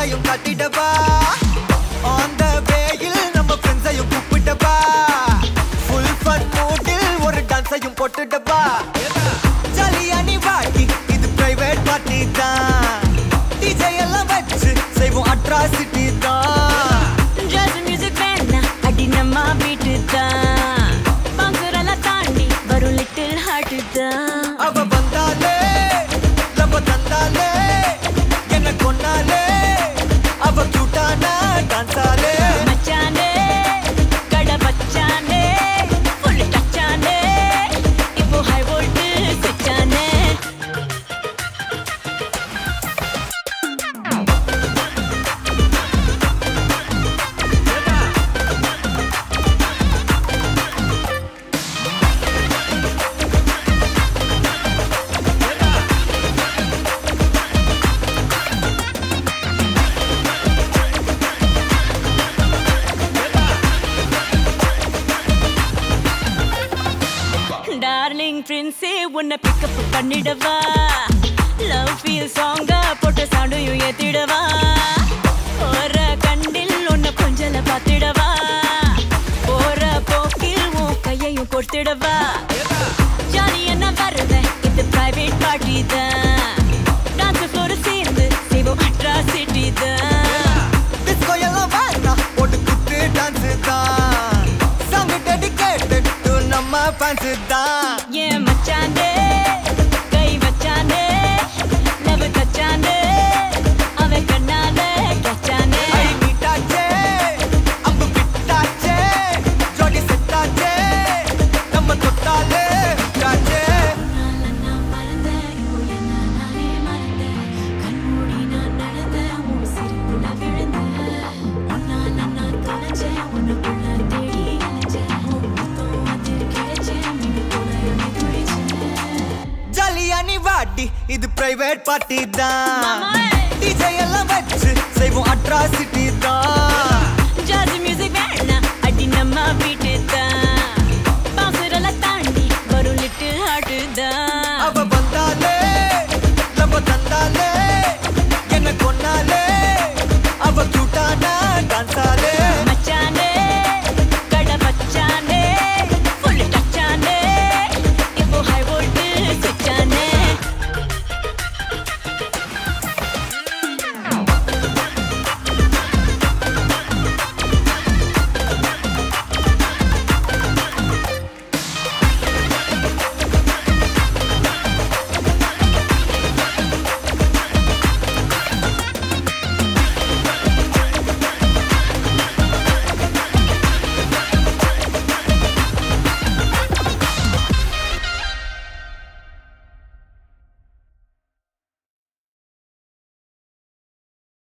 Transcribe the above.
பட்டையும் கட்டிடவா அந்த வேயில் நம்ம ஃப்ரெண்ட்ஸையும் கூப்பிட்டவா ஃபுல் ஃபன் மூடில் ஒரு டான்ஸையும் போட்டுடவா ஜாலியா நீ வாட்டி இது பிரைவேட் பார்ட்டி தான் டிஜே எல்லாம் வச்சு செய்வோம் அட்ராசிட்டி தான் ஜாஸ் மியூசிக் வேணா அடி நம்ம வீட்டு தான் பங்குரெல்லாம் தாண்டி வரும் லிட்டில் ஹார்ட் தான் அவ வந்தாலே லவ தந்தாலே என்ன கொன்னாலே அவ கியூட்டானா டான்ஸாலே மச்சானே கடை வச்சானே ஃபுல் டச்சானே இப்போ ஹை வோல்ட் சுவிட்சானே டார்லிங் பிரின்ஸே உன்னை பிக்கப் பண்ணிடவா லவ் ஃபீல் சாங்கா போட்ட சவுண்டையும் ஏத்திடவா போற கண்டில் உன்னை கொஞ்சல பார்த்திடவா போற போக்கில் உன் கையையும் கொடுத்திடவா ஜாலி என்ன வருவேன் இது பிரைவேட் பார்ட்டி தான் டான்ஸ் ஃப்ளோர் சேர்ந்து செய்வோம் அட்ராசிட்டி தான் டிஸ்கோ எல்லாம் வேண்டாம் போட்டு குத்து டான்ஸ் தான் சாங் டெடிகேட்டட் டு நம்ம ஃபேன்ஸ் தான் ஏன் மச்சானே கை வச்சானே லவ் தச்சானே அவன் கண்ணால கச்சானே ஐ மீட்டாச்சே அம்பு விட்டாச்சே ஜோடி செட்டாச்சே நம்ம தொட்டாலே விட்டாச்சே நான் மறந்தேன் இப்போ என்ன நானே மறந்தேன் கண்மூடி நான் நடந்தேன் உன் சிரிப்புல விழுந்தேன் உன்னால நான் தொலைச்சேன் உனக்குள்ள தேடி அலைஞ்சேன் உன் முத்தம் அது கிடைச்சேன் மீண்டும் போல என்னை துடிச்சேன் ஜாலியா நீ வாட்டி இது பிரைவேட் பார்ட்டி தான் மாமா டிஜே எல்லாம் வச்சு செய்வோம் அட்ராசிட்டி தான்